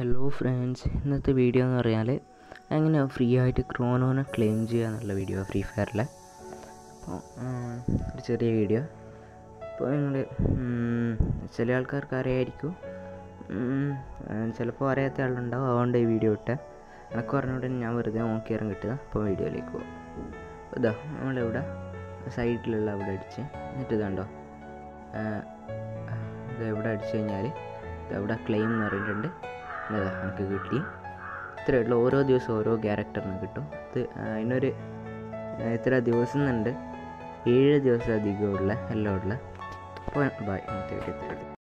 hello friends ഇന്നത്തെ video എന്ന് പറഞ്ഞാൽ എങ്ങനെ ഫ്രീ ആയിട്ട് ക്രോനോനെ ക്ലെയിം ചെയ്യുക എന്നുള്ള വീഡിയോ ഫ്രീ ഫയറിലെ അപ്പോൾ ഒരു ചെറിയ വീഡിയോ അപ്പോൾ നിങ്ങൾ ചില ആൾക്കാർക്ക് അറിയായിരിക്കും ചിലപ്പോൾ അറിയാത്ത ആളുണ്ടാവും അതുകൊണ്ട് ഈ വീഡിയോ ഇട്ടേ എനക്ക് പറഞ്ഞുകൊണ്ട് ഞാൻ വെറുതെ നോക്കിയാലും കിട്ടുക അപ്പോൾ വീഡിയോയിലേക്ക് പോകും അപ്പോൾ ഇതാ നമ്മളിവിടെ സൈഡിലുള്ള അവിടെ അടിച്ച് എന്നിട്ട് ഇതുണ്ടോ ഇത് എവിടെ അടിച്ചു കഴിഞ്ഞാൽ ഇവിടെ ക്ലെയിം എന്ന് പറഞ്ഞിട്ടുണ്ട് അതാ നമുക്ക് കിട്ടി ഇത്രയേ ഉള്ളൂ ഓരോ ദിവസം ഓരോ ക്യാരക്ടറിന് കിട്ടും ഇത് അതിനൊരു ഇത്ര ദിവസം എന്നുണ്ട് ഏഴ് ദിവസം അധികമുള്ള എല്ലാം ഉള്ള അപ്പോൾ ബൈ